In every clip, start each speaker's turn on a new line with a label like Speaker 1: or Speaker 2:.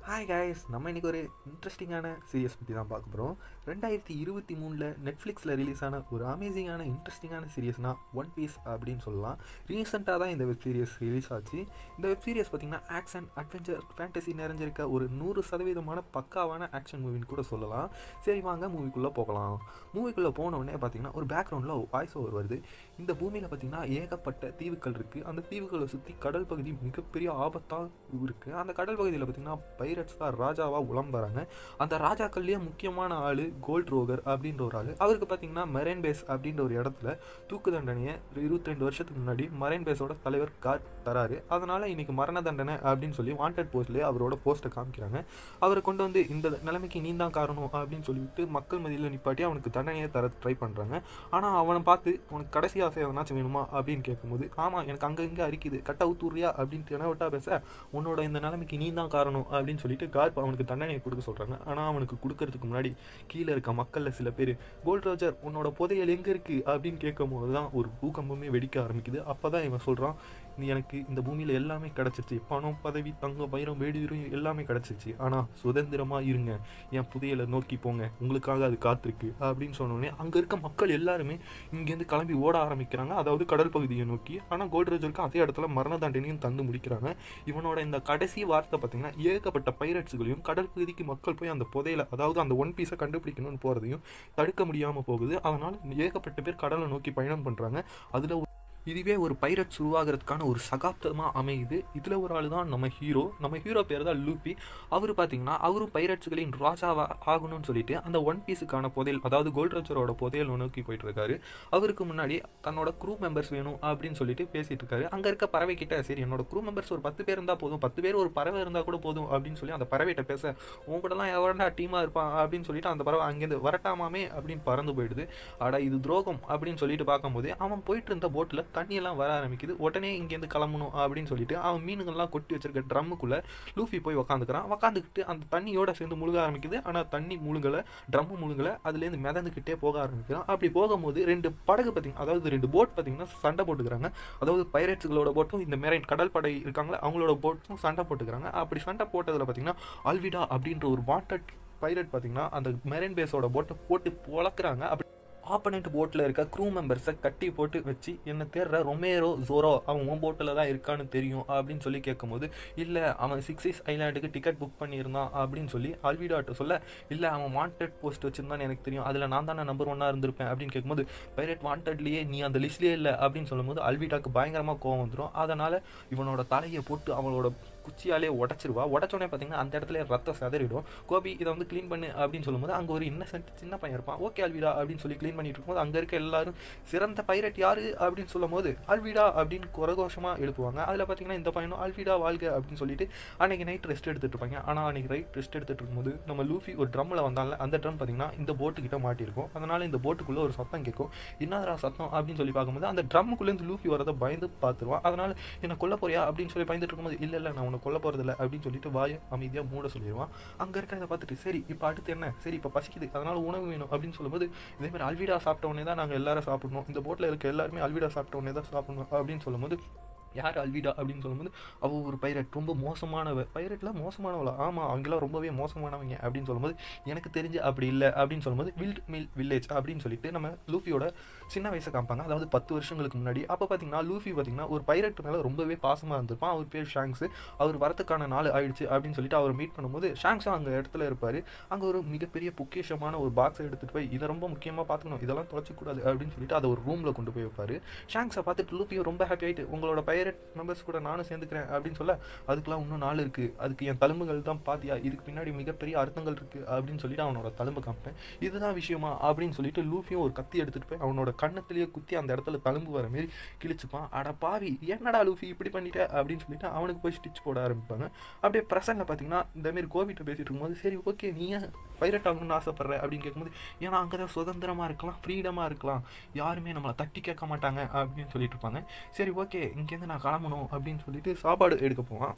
Speaker 1: Hi guys நம்ம இன்றைக்கி ஒரு இன்ட்ரெஸ்டிங்கான சீரியஸ் பற்றி தான் பார்க்க போகிறோம் ரெண்டாயிரத்தி இருபத்தி மூணில் நெட்ஃப்ளிக்ஸில் ரிலீஸ் ஆன ஒரு அமேசிங்கான இன்ட்ரெஸ்டிங்கான சீரியஸ்னால் ஒன் பீஸ் அப்படின்னு சொல்லலாம் ரீசெண்டாக தான் இந்த வெப் சீரிஸ் ரிலீஸ் ஆச்சு இந்த வெப் சீரிஸ் பார்த்திங்கன்னா ஆக்ஷன் அட்வென்ச்சர் ஃபேண்டசி நிறைஞ்சிருக்க ஒரு நூறு சதவீதமான பக்காவான ஆக்ஷன் மூவின்னு கூட சொல்லலாம் சரி வாங்க மூவிக்குள்ளே போகலாம் மூவிக்குள்ளே போன உடனே பார்த்தீங்கன்னா ஒரு பேக்ரவுண்டில் வாய்ஸ் ஓவர் வருது இந்த பூமியில் பார்த்திங்கன்னா ஏகப்பட்ட தீவுகள் இருக்குது அந்த தீவுகளை சுற்றி கடல் பகுதி மிகப்பெரிய ஆபத்தாக இருக்குது அந்த கடல் பகுதியில் பார்த்திங்கன்னா பைரட்ஸ் தான் ராஜாவாக உளம் வராங்க அந்த ராஜாக்கள்லேயே முக்கியமான ஆள் கோல்ட் ரோகர் அப்படின்ற ஒரு ஆள் அவருக்கு பார்த்தீங்கன்னா மெரைன் பேஸ் அப்படின்ற ஒரு இடத்துல தூக்கு தண்டனையை இருபத்தி ரெண்டு வருஷத்துக்கு முன்னாடி மரைன் பேஸோட தலைவர் காட் தராரு அதனால் இன்னைக்கு மரண தண்டனை அப்படின்னு சொல்லி வாண்டட் போஸ்ட்லேயே அவரோட போஸ்ட்டை காமிக்கிறாங்க அவரை கொண்டு வந்து இந்த நிலைமைக்கு நீ தான் காரணம் அப்படின்னு சொல்லிட்டு மக்கள் மதியில் நிப்பாட்டி அவனுக்கு தண்டனையை தர ட்ரை பண்ணுறாங்க ஆனால் அவனை பார்த்து உனக்கு கடைசி ஆசை எதனாச்சும் வேணுமா அப்படின்னு கேட்கும்போது ஆமாம் எனக்கு அங்கே இங்கே அரிக்குது கட்ட ஊத்துறியா அப்படின்னு தினவட்டா பேச உன்னோட இந்த நிலைமைக்கு நீ தான் காரணம் அப்படின்னு சொல்லிட்டு காட் அவனுக்கு தண்டனையை கொடுக்க சொல்கிறாங்க ஆனால் அவனுக்கு கொடுக்கறதுக்கு முன்னாடி கீழே இருக்க மக்களில் சில பேர் கோல்ட் ரோஜர் உன்னோட புதையல் எங்கே இருக்குது அப்படின்னு கேட்கும் போது தான் ஒரு பூகம்பமே வெடிக்க ஆரம்பிக்குது அப்போ தான் இவன் சொல்கிறான் நீ எனக்கு இந்த பூமியில் எல்லாமே கிடச்சிருச்சு பணம் பதவி தங்கம் பயிரம் வேடியும் எல்லாமே கிடச்சிருச்சு ஆனால் சுதந்திரமாக இருங்க என் புதையலை நோக்கி போங்க உங்களுக்காக அது காத்திருக்கு அப்படின்னு சொன்னோடனே அங்கே இருக்க மக்கள் எல்லாருமே இங்கேருந்து கிளம்பி ஓட ஆரம்பிக்கிறாங்க அதாவது கடல் பகுதியை நோக்கி ஆனால் கோல்ட் ரோஜருக்கு அதே இடத்துல மரண தண்டனையும் தந்து முடிக்கிறாங்க இவனோட இந்த கடைசி வார்த்தை பார்த்தீங்கன்னா ஏகப்பட்ட பைரட்ஸுகளையும் கடல் பகுதிக்கு மக்கள் போய் அந்த புதையலை அதாவது அந்த ஒன் பீஸை கண்டுபிடிக்கணும்னு போகிறதையும் தடுக்க முடியாமல் போகுது அதனால் ஏகப்பட்ட பேர் கடலை நோக்கி பயணம் பண்ணுறாங்க அதில் இதுவே ஒரு பைரட்ஸ் உருவாகிறதுக்கான ஒரு சகாப்தமாக அமையுது இதில் ஒரு ஆள் தான் நம்ம ஹீரோ நம்ம ஹீரோ பேர் தான் லூபி அவர் பார்த்தீங்கன்னா அவரும் பைரட்ஸுகளின் ராஜாவா ஆகணும்னு சொல்லிட்டு அந்த ஒன் பீஸுக்கான புதையல் அதாவது கோல்ட் ரச்சரோட புதையல் நோக்கி போயிட்டு இருக்காரு அவருக்கு முன்னாடி தன்னோட க்ரூ மெம்பர்ஸ் வேணும் அப்படின்னு சொல்லிட்டு பேசிட்டு இருக்காரு அங்கே இருக்க பறவை கிட்ட சரி என்னோட க்ரூ மெம்பர்ஸ் ஒரு பத்து பேர் இருந்தால் போதும் பத்து பேர் ஒரு பறவை இருந்தால் கூட போதும் அப்படின்னு சொல்லி அந்த பறவைகிட்ட பேச உன் கூடலாம் எவரண்டா டீமாக இருப்பான் அப்படின்னு சொல்லிட்டு அந்த பறவை அங்கேருந்து வரட்டாமாமே அப்படின்னு பறந்து போயிடுது அட இது துரோகம் அப்படின்னு சொல்லிட்டு பார்க்கும்போது அவன் போயிட்டு இருந்த போட்டில் தண்ணியெல்லாம் வர ஆரம்பிக்குது உடனே இங்கேருந்து கிளம்பணும் அப்படின்னு சொல்லிட்டு அவன் மீனுங்கள்லாம் கொட்டி வச்சிருக்க ட்ரம்முக்குள்ளே லூஃபி போய் உக்காந்துக்கிறான் உக்காந்துக்கிட்டு அந்த தண்ணியோட சேர்ந்து முழுக ஆரம்பிக்குது ஆனால் தண்ணி முழுகலை ட்ரம்மு முழுகலை அதுலேருந்து மிதந்துக்கிட்டே போக ஆரம்பிக்கிறான் அப்படி போகும்போது ரெண்டு படகு பார்த்தீங்கன்னா அதாவது ரெண்டு போட் பார்த்தீங்கன்னா சண்டை போட்டுக்கிறாங்க அதாவது பைரட்ஸுகளோட போட்டும் இந்த மெரைன் கடல் படை இருக்காங்களா அவங்களோட போட்டும் சண்டை போட்டுக்கிறாங்க அப்படி சண்டை போட்டதில் பார்த்தீங்கன்னா அல்விடா அப்படின்ற ஒரு வாண்டட் பைரட் பார்த்தீங்கன்னா அந்த மெரைன் பேஸோட போட்டை போட்டு பொழக்கிறாங்க அப்படி ஆப்பனண்ட் போட்டில் இருக்க க்ரூ மெம்பர்ஸை கட்டி போட்டு வச்சு என்னை தேடுற ரொமேரோ ஜோரோ அவன் உன் போட்டில் தான் இருக்கான்னு தெரியும் அப்படின்னு சொல்லி கேட்கும்போது இல்லை அவன் சிக்ஸிஸ் ஐலாண்டுக்கு டிக்கெட் புக் பண்ணியிருந்தான் அப்படின்னு சொல்லி அல்விடாட்ட சொல்ல இல்லை அவன் வாண்டட் போஸ்ட் வச்சுருந்தான்னு எனக்கு தெரியும் அதில் நான் தானே நம்பர் ஒன்னாக இருந்திருப்பேன் அப்படின்னு கேட்கும்போது பைரட் வாண்டட்லேயே நீ அந்த லிஸ்ட்லேயே இல்லை அப்படின்னு சொல்லும்போது அல்விடாக்கு பயங்கரமாக கோவம் வந்துடும் அதனால் இவனோட தலையை போட்டு அவனோட குச்சியாலே உடச்சிருவா உடச்சோடனே பார்த்தீங்கன்னா அந்த இடத்துல ரத்தம் செதறிடும் கோபி இதை வந்து க்ளீன் பண்ணு அப்படின்னு சொல்லும்போது அங்கே ஒரு இன்னசென்ட் சின்ன பையன் இருப்பான் ஓகே அல்விடா அப்படின்னு சொல்லி க்ளீன் பண்ணிட்டு இருக்கும்போது அங்கே இருக்க எல்லாரும் சிறந்த பைரட் யாரு அப்படின்னு சொல்லும் போது அல்விடா அப்படின்னு குரகோஷமாக எழுப்புவாங்க அதில் பார்த்தீங்கன்னா இந்த பையனும் அல்விடா வாழ்க அப்படின்னு சொல்லிட்டு அன்னைக்கு நைட் ரெஸ்ட் எடுத்துட்டு இருப்பாங்க ஆனால் அன்னைக்கு ரைட் ரெஸ்ட் எடுத்துட்டு இருக்கும்போது நம்ம லூஃபி ஒரு ட்ரம்மில் வந்தால அந்த ட்ரம் பார்த்தீங்கன்னா இந்த போட்டு கிட்ட மாட்டிருக்கும் அதனால இந்த போட்டுக்குள்ளே ஒரு சத்தம் கேட்கும் என்னடா சத்தம் அப்படின்னு சொல்லி பார்க்கும்போது அந்த ட்ரம்முக்குள்ளேருந்து லூஃபி வரதை பயந்து பார்த்துருவான் அதனால என்ன கொல்ல போறியா அப்படின்னு சொல்லி பயந்துட்டு இருக்கும்போது இல்லை இல்லை நான் உன்னை கொல்ல போகிறதில்ல அப்படின்னு சொல்லிட்டு வாயை அமைதியாக மூட சொல்லிடுவான் அங்கே இருக்கிறத பார்த்துட்டு சரி இப்போ அடுத்து என்ன சரி இப்போ பசிக்குது அதனால உணவு வேணும் அப்படின்னு சொல்லும்போது இதே மாதிரி அல்விடா சாப்பிட்ட உடனே தான் நாங்கள் எல்லாரும் சாப்பிடணும் இந்த போட்டில் இருக்க எல்லாருமே அல்விடா சாப்பிட்ட உடனே தான் சாப்பிடணும் அப்படின்னு சொல்லும்போது யார் அல்விடா அப்படின்னு சொல்லும்போது அவள் ஒரு பைரட் ரொம்ப மோசமானவ பைரட்லாம் மோசமானவளா ஆமாம் அவங்களாம் ரொம்பவே மோசமானவங்க அப்படின்னு சொல்லும்போது எனக்கு தெரிஞ்சு அப்படி இல்லை அப்படின்னு சொல்லும்போது வில்ட் மில் வில்லேஜ் அப்படின்னு சொல்லிட்டு நம்ம லூஃபியோட சின்ன வயசை காமிப்பாங்க அதாவது பத்து வருஷங்களுக்கு முன்னாடி அப்போ பார்த்தீங்கன்னா லூஃபி பார்த்தீங்கன்னா ஒரு பைரட் மேலே ரொம்பவே பாசமாக இருந்திருப்பான் அவர் பேர் ஷாங்ஸ் அவர் வரத்துக்கான நாள் ஆயிடுச்சு அப்படின்னு சொல்லிட்டு அவர் மீட் பண்ணும்போது ஷாங்ஸும் அங்கே இடத்துல இருப்பார் அங்கே ஒரு மிகப்பெரிய பொக்கிஷமான ஒரு பாக்ஸை எடுத்துகிட்டு போய் இதை ரொம்ப முக்கியமாக பார்த்துக்கணும் இதெல்லாம் தொலைச்சிக்கூடாது அப்படின்னு சொல்லிட்டு அதை ஒரு ரூமில் கொண்டு போய் வைப்பார் ஷாங்ஸை பார்த்துட்டு லூஃபியும் ரொம்ப ஹாப்பி ஆகிட்டு உங்களோட பைரட் மெம்பர்ஸ் கூட நானும் சேர்ந்துக்கிறேன் அப்படின்னு சொல்ல அதுக்கெலாம் இன்னும் நாள் இருக்குது அதுக்கு என் தழும்புகள் தான் பாத்தியா இதுக்கு பின்னாடி மிகப்பெரிய அர்த்தங்கள் இருக்குது அப்படின்னு சொல்லிட்டு அவனோட தழும்பு காமிப்பேன் இதுதான் விஷயமா அப்படின்னு சொல்லிட்டு லூஃபியும் ஒரு கத்தி எடுத்துகிட்டு போய் அவனோட கண்ணத்திலேயே குத்தி அந்த இடத்துல தழும்பு வர மாரி கிழிச்சுப்பான் அட பாவி என்னடா லூஃபி இப்படி பண்ணிட்ட அப்படின்னு சொல்லிட்டு அவனுக்கு போய் ஸ்டிச் போட ஆரம்பிப்பாங்க அப்படியே ப்ரெசனில் பார்த்தீங்கன்னா இந்தமாரி கோவிட்ட பேசிட்டு இருக்கும்போது சரி ஓகே நீ ஏன் பைரட் ஆகணும்னு ஆசைப்படுற அப்படின்னு கேட்கும்போது ஏன்னா அங்கே தான் சுதந்திரமாக இருக்கலாம் ஃப்ரீடமாக இருக்கலாம் யாருமே நம்மளை தட்டி கேட்க மாட்டாங்க அப்படின்னு சொல்லிட்டு இருப்பாங்க சரி ஓகே இங்கேருந்து நான் கிளம்பணும் அப்படின்னு சொல்லிட்டு சாப்பாடு எடுக்க போவான்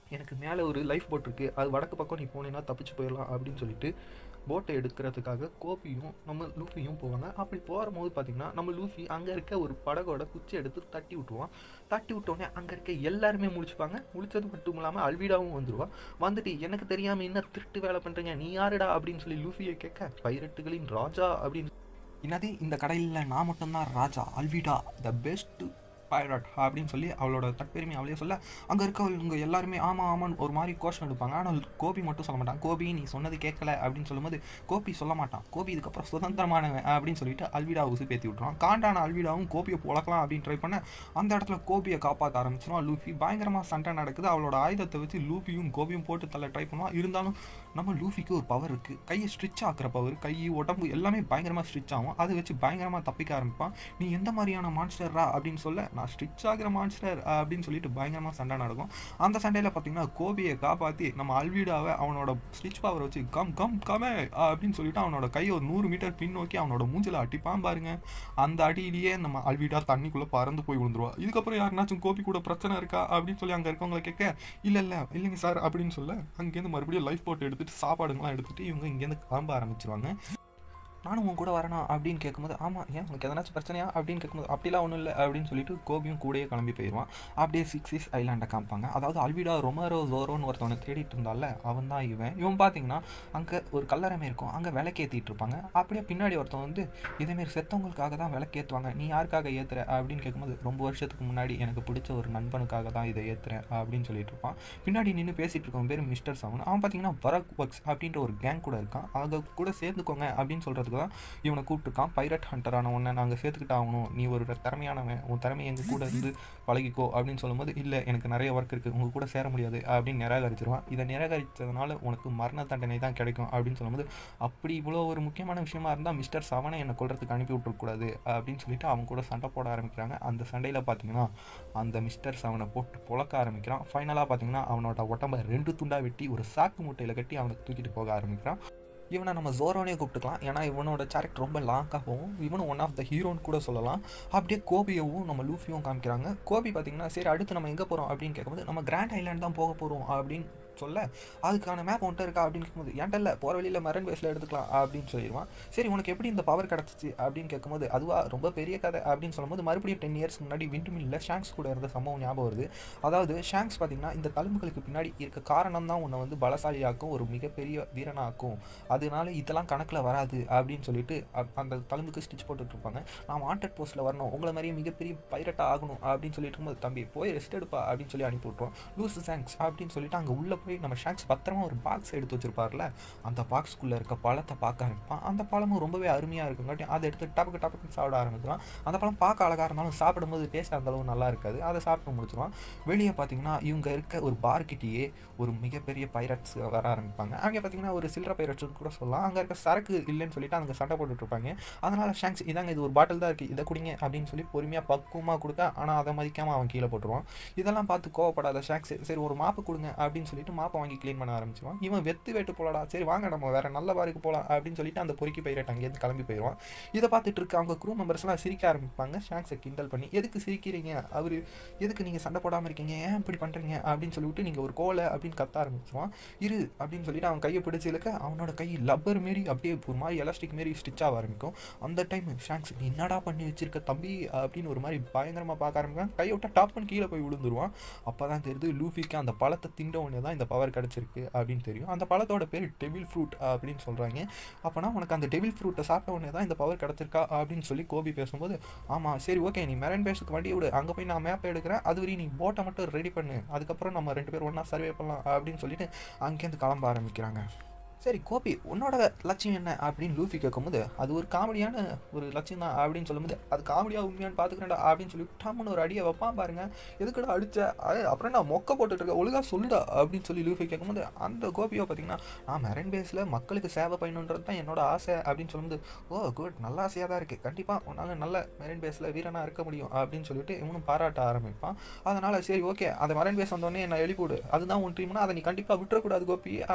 Speaker 1: எனக்கு மேலே ஒரு லைஃப் போட் இருக்குது அது வடக்கு பக்கம் நீ போனேன்னா தப்பிச்சு போயிடலாம் அப்படின்னு சொல்லிட்டு போட்டை எடுக்கிறதுக்காக கோபியும் நம்ம லூஃபியும் போவாங்க அப்படி போகும்போது பார்த்தீங்கன்னா நம்ம லூஃபி அங்கே இருக்க ஒரு படகோட குச்சி எடுத்து தட்டி விட்டுருவான் தட்டி விட்டோடனே அங்கே இருக்க எல்லாருமே முழிச்சுப்பாங்க முழிச்சது மட்டும் இல்லாமல் அல்விடாவும் வந்துடுவா வந்துட்டு எனக்கு தெரியாமல் என்ன திருட்டு வேலை பண்ணுறீங்க நீ யாருடா அப்படின்னு சொல்லி லூஃபியை கேட்க பைரட்டுகளின் ராஜா அப்படின்னு என்னது இந்த கடையில் நான் மட்டும்தான் ராஜா அல்விடா த பெஸ்ட் பைரட் அப்படின்னு சொல்லி அவளோட தற்பெருமை அவளே சொல்ல அங்கே இருக்கவங்க எல்லாருமே ஆமாம் ஆமான்னு ஒரு மாதிரி கோஷம் எடுப்பாங்க ஆனால் கோபி மட்டும் சொல்ல மாட்டான் கோபி நீ சொன்னது கேட்கல அப்படின்னு சொல்லும்போது கோபி சொல்ல மாட்டான் கோபி இதுக்கப்புறம் சுதந்திரமானவன் அப்படின்னு சொல்லிட்டு அல்விடா உசு பேத்தி விட்ருவான் காண்டான அல்விடாவும் கோபியை புழக்கலாம் அப்படின்னு ட்ரை பண்ண அந்த இடத்துல கோபியை காப்பாற்ற ஆரம்பிச்சிடும் லூஃபி பயங்கரமாக சண்டை நடக்குது அவளோட ஆயுதத்தை வச்சு லூஃபியும் கோபியும் போட்டு தள்ள ட்ரை பண்ணுவான் இருந்தாலும் நம்ம லூஃபிக்கு ஒரு பவர் இருக்குது கையை ஸ்ட்ரிச் ஆக்குற பவர் கை உடம்பு எல்லாமே பயங்கரமாக ஸ்ட்ரிச் ஆகும் அதை வச்சு பயங்கரமாக தப்பிக்க ஆரம்பிப்பான் நீ எந்த மாதிரியான மான்ஸ்டர்ரா அப்படின்னு சொல்ல நான் ஸ்ட்ரிச் ஆகிற மான்ஸ்டர் அப்படின்னு சொல்லிட்டு பயங்கரமாக சண்டை நடக்கும் அந்த சண்டையில் பார்த்தீங்கன்னா கோபியை காப்பாற்றி நம்ம அல்விடாவை அவனோட ஸ்டிச் பவர் வச்சு கம் கம் கமே அப்படின்னு சொல்லிட்டு அவனோட கையை ஒரு நூறு மீட்டர் பின்னோக்கி அவனோட மூஞ்சில் அடிப்பான் பாருங்க அந்த அடியிலேயே நம்ம அல்விடா தண்ணிக்குள்ளே பறந்து போய் விழுந்துருவா இதுக்கப்புறம் யாருனாச்சும் கோபி கூட பிரச்சனை இருக்கா அப்படின்னு சொல்லி அங்கே இருக்கவங்கள கேட்க இல்லை இல்லை இல்லைங்க சார் அப்படின்னு சொல்ல அங்கேருந்து மறுபடியும் லைஃப் போட் எடுத்துட்டு சாப்பாடுங்களாம் எடுத்துட்டு இவங்க இங்கேருந்து கிளம்ப ஆரம்பிச்சிருவாங்க நானும் உன் கூட வரணும் அப்படின்னு கேட்கும்போது ஆமாம் ஏன் உனக்கு எதனாச்சும் பிரச்சனையா அப்படின்னு கேட்கும்போது அப்படிலாம் ஒன்றும் இல்லை அப்படின்னு சொல்லிட்டு கோபியும் கூடயே கிளம்பி போயிடுவான் அப்படியே சிக்ஸ் சிக்ஸ் ஐலாண்டை காமிப்பாங்க அதாவது அல்விடா ரொமரோ ஜோரோன்னு ஒருத்தவனை தேடிட்டு இருந்தால அவன் தான் இவன் இவன் பார்த்தீங்கன்னா அங்கே ஒரு கல்லறைமே இருக்கும் அங்கே விளக்கேற்றிட்டு இருப்பாங்க அப்படியே பின்னாடி ஒருத்தன் வந்து இதேமாரி செத்தவங்களுக்காக தான் விளக்கேற்றுவாங்க நீ யாருக்காக ஏற்றுற அப்படின்னு கேட்கும்போது ரொம்ப வருஷத்துக்கு முன்னாடி எனக்கு பிடிச்ச ஒரு நண்பனுக்காக தான் இதை ஏற்றுறேன் அப்படின்னு சொல்லிட்டு இருப்பான் பின்னாடி நின்று பேசிட்டு இருக்கவன் பேர் மிஸ்டர் சவன் அவன் பார்த்தீங்கன்னா பரக் ஒர்க்ஸ் அப்படின்ற ஒரு கேங் கூட இருக்கான் அவங்க கூட சேர்ந்துக்கோங்க அப்படின்னு சொல்கிறதுக்கு தான் இவனை கூப்பிட்டுருக்கான் பைரட் ஹண்டரான உன்னை நாங்கள் சேர்த்துக்கிட்டு ஆகணும் நீ ஒரு திறமையானவன் உன் திறமை எங்கள் கூட இருந்து பழகிக்கோ அப்படின்னு சொல்லும்போது இல்லை எனக்கு நிறைய ஒர்க் இருக்குது உங்கள் கூட சேர முடியாது அப்படின்னு நிராகரிச்சிருவான் இதை நிராகரித்ததுனால உனக்கு மரண தண்டனை தான் கிடைக்கும் அப்படின்னு சொல்லும்போது அப்படி இவ்வளோ ஒரு முக்கியமான விஷயமா இருந்தால் மிஸ்டர் சவனை என்னை கொள்றதுக்கு அனுப்பி விட்டுறக்கூடாது அப்படின்னு சொல்லிட்டு அவங்க கூட சண்டை போட ஆரம்பிக்கிறாங்க அந்த சண்டையில் பார்த்தீங்கன்னா அந்த மிஸ்டர் சவனை போட்டு புழக்க ஆரம்பிக்கிறான் ஃபைனலாக பார்த்தீங்கன்னா அவனோட உடம்ப ரெண்டு துண்டாக வெட்டி ஒரு சாக்கு மூட்டையில் கட்டி அவனை தூக்கிட்டு போக ஆரம்பிக்கிறான் இவனை நம்ம ஜோரோனே கூப்பிட்டுக்கலாம் ஏன்னா இவனோட கேரக்டர் ரொம்ப லாங்காக போகும் இவனும் ஒன் ஆஃப் த ஹீரோன்னு கூட சொல்லலாம் அப்படியே கோபியவும் நம்ம லூஃபியும் காமிக்கிறாங்க கோபி பார்த்தீங்கன்னா சரி அடுத்து நம்ம எங்கே போகிறோம் அப்படின்னு கேட்கும்போது நம்ம கிராண்ட் ஐலாண்ட் தான் போக போகிறோம் அப்படின்னு சொல்ல அதுக்கான மேப் ஒன்ட்டு இருக்கா அப்படின்னு கேட்கும்போது ஏன்ட்ட இல்லை போகிற வழியில் மரன் பேஸில் எடுத்துக்கலாம் அப்படின்னு சொல்லிடுவான் சரி உனக்கு எப்படி இந்த பவர் கிடச்சிச்சு அப்படின்னு கேட்கும்போது அதுவா ரொம்ப பெரிய கதை அப்படின்னு சொல்லும்போது மறுபடியும் டென் இயர்ஸ் முன்னாடி விண்டு மில்லில் ஷாங்க்ஸ் கூட இருந்த சம்பவம் ஞாபகம் வருது அதாவது ஷாங்க்ஸ் பார்த்தீங்கன்னா இந்த தழும்புகளுக்கு பின்னாடி இருக்க காரணம் தான் உன்னை வந்து பலசாலியாக்கும் ஒரு மிகப்பெரிய வீரனாக்கும் அதனால இதெல்லாம் கணக்கில் வராது அப்படின்னு சொல்லிட்டு அந்த தழும்புக்கு ஸ்டிச் போட்டுட்டு இருப்பாங்க நான் வாண்டட் போஸ்ட்டில் வரணும் உங்களை மாதிரியே மிகப்பெரிய பைரட்டாக ஆகணும் அப்படின்னு சொல்லிட்டு இருக்கும்போது தம்பி போய் ரெஸ்ட் எடுப்பா அப்படின்னு சொல்லி அனுப்பி விட்ருவோம் லூஸ் ஷாங்க்ஸ் அப்படின்னு சொல்லிட்டு அங்கே உள்ள போய் நம்ம ஷாங்க்ஸ் பத்திரமா ஒரு பாக்ஸ் எடுத்து வச்சிருப்பார்ல அந்த பாக்ஸ்க்குள்ளே இருக்க பழத்தை பார்க்க ஆரம்பிப்பான் அந்த பழமும் ரொம்பவே அருமையாக இருக்குங்காட்டி அதை எடுத்து டப்புக்கு டப்புக்கு சாப்பிட ஆரம்பிச்சிடும் அந்த பழம் பார்க்க அழகாக இருந்தாலும் சாப்பிடும்போது டேஸ்ட் அந்த அளவு நல்லா இருக்காது அதை சாப்பிட்டு முடிச்சிருவான் வெளியே பார்த்தீங்கன்னா இவங்க இருக்க ஒரு பார்க்கிட்டேயே ஒரு மிகப்பெரிய பைரட்ஸ் வர ஆரம்பிப்பாங்க அங்கே பார்த்தீங்கன்னா ஒரு சில்லற பைரட்ஸ் கூட சொல்லலாம் அங்கே இருக்க சரக்கு இல்லைன்னு சொல்லிட்டு அங்கே சண்டை போட்டுட்டு இருப்பாங்க அதனால ஷாங்க்ஸ் இதாங்க இது ஒரு பாட்டில் தான் இருக்குது இதை குடிங்க அப்படின்னு சொல்லி பொறுமையாக பக்குவமாக கொடுக்க ஆனால் அதை மதிக்காமல் அவன் கீழே போட்டுருவான் இதெல்லாம் பார்த்து கோவப்படாத ஷாங்க்ஸ் சரி ஒரு மாப்பு கொடுங்க அப்படின்னு சொல்லிட்டு மாப்பை வாங்கி க்ளீன் பண்ண ஆரம்பிச்சிருவான் இவன் வெத்து வெட்டு போலடா சரி வாங்க நம்ம வேற நல்ல பாருக்கு போகலாம் அப்படின்னு சொல்லிட்டு அந்த பொறுக்கி பைரட் அங்கேருந்து கிளம்பி போயிடுவான் இதை பார்த்துட்டு இருக்க அவங்க க்ரூ மெம்பர்ஸ்லாம் சிரிக்க ஆரம்பிப்பாங்க ஷாங்க்ஸை கிண்டல் பண்ணி எதுக்கு சிரிக்கிறீங்க அவர் எதுக்கு நீங்கள் சண்டை போடாமல் இருக்கீங்க ஏன் இப்படி பண்ணுறீங்க அப்படின்னு சொல்லிவிட்டு நீங்கள் ஒரு கோலை அப்படின்னு கத்த ஆரம்பிச்சிருவான் இரு அப்படின்னு சொல்லிட்டு அவன் கையை பிடிச்சி இழுக்க அவனோட கை லப்பர் மாரி அப்படியே ஒரு மாதிரி எலாஸ்டிக் மாரி ஸ்டிச் ஆக ஆரம்பிக்கும் அந்த டைம் ஷாங்க்ஸ் நீ என்னடா பண்ணி வச்சிருக்க தம்பி அப்படின்னு ஒரு மாதிரி பயங்கரமாக பார்க்க ஆரம்பிப்பான் கையை விட்டா டாப்னு கீழே போய் விழுந்துருவான் அப்போ தான் தெரியுது லூஃபிக்கு அந்த பழத்தை திண்ட உடனே தான் இந்த பவர் கிடச்சிருக்கு அப்படின்னு தெரியும் அந்த பழத்தோட பேர் டெவில் ஃப்ரூட் அப்படின்னு சொல்கிறாங்க அப்போனா உனக்கு அந்த டெவில் ஃப்ரூட்டை சாப்பிட்ட உடனே தான் இந்த பவர் கிடச்சிருக்கா அப்படின்னு சொல்லி கோபி பேசும்போது ஆமாம் சரி ஓகே நீ மெரன் பேஸுக்கு வண்டி விடு அங்கே போய் நான் மேப் எடுக்கிறேன் அது வரையும் நீ போட்டை மட்டும் ரெடி பண்ணு அதுக்கப்புறம் நம்ம ரெண்டு பேர் ஒன்றா சர்வே பண்ணலாம் அப்படின்னு சொல்லிட்டு அங்கேருந்து கிளம்ப ஆரம்பிக்கிறாங்க சரி கோபி உன்னோட லட்சியம் என்ன அப்படின்னு லூஃபி கேட்கும்போது அது ஒரு காமெடியான ஒரு லட்சியம் தான் அப்படின்னு சொல்லும்போது அது காமெடியாக உண்மையான்னு பார்த்துக்கிறேன்டா அப்படின்னு சொல்லி டம்னு ஒரு அடியை வைப்பான் பாருங்க எதுக்குடா அடிச்ச அது அப்புறம் நான் மொக்க போட்டுட்டு இருக்கேன் ஒழுங்கா சொல்லுடா அப்படின்னு சொல்லி லூஃபி கேட்கும்போது அந்த கோபியோ பார்த்தீங்கன்னா நான் மெரன் பேஸில் மக்களுக்கு சேவை பண்ணணுன்றது தான் என்னோட ஆசை அப்படின்னு சொல்லும்போது ஓ குட் நல்ல ஆசையாக தான் இருக்குது கண்டிப்பாக உன்னால் நல்ல மெரன் பேஸில் வீரனாக இருக்க முடியும் அப்படின்னு சொல்லிட்டு இவனும் பாராட்ட ஆரம்பிப்பான் அதனால் சரி ஓகே அந்த மெரன் பேஸ் வந்தோடனே என்ன எழுப்பிவிடு அதுதான் உன் ட்ரீம்னா அதை நீ கண்டிப்பாக விட்டுறக்கூடாது கோபி அப்படி